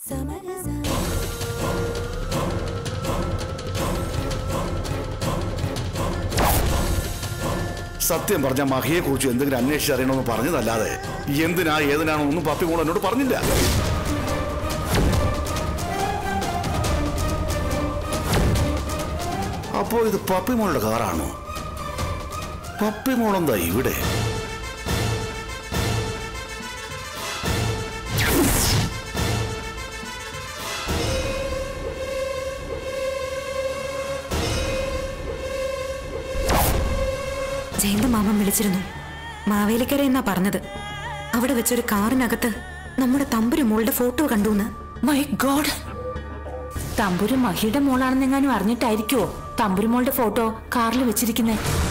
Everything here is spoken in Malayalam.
സത്യം പറഞ്ഞ മഹിയെ കുറിച്ച് എന്തെങ്കിലും അന്വേഷിച്ച് അറിയണമെന്ന് പറഞ്ഞതല്ലാതെ എന്തിനാ ഏതിനാണോ ഒന്നും പപ്പി കൂടെ എന്നോട് പറഞ്ഞില്ല അപ്പോ ഇത് പപ്പി മോളുടെ കാറാണോ പപ്പി മോളെന്താ ഇവിടെ ജയന്ത മാമൻ വിളിച്ചിരുന്നു മാവേലിക്കര എന്നാ പറഞ്ഞത് അവിടെ വെച്ചൊരു കാറിനകത്ത് നമ്മുടെ തമ്പുരു മോളുടെ ഫോട്ടോ കണ്ടുന്ന് മൈ ഗോഡ് തമ്പുരു മഹിയുടെ മോളാണെന്നെങ്ങാനും അറിഞ്ഞിട്ടായിരിക്കുവോ തമ്പുരു മോളുടെ ഫോട്ടോ കാറിൽ വെച്ചിരിക്കുന്നേ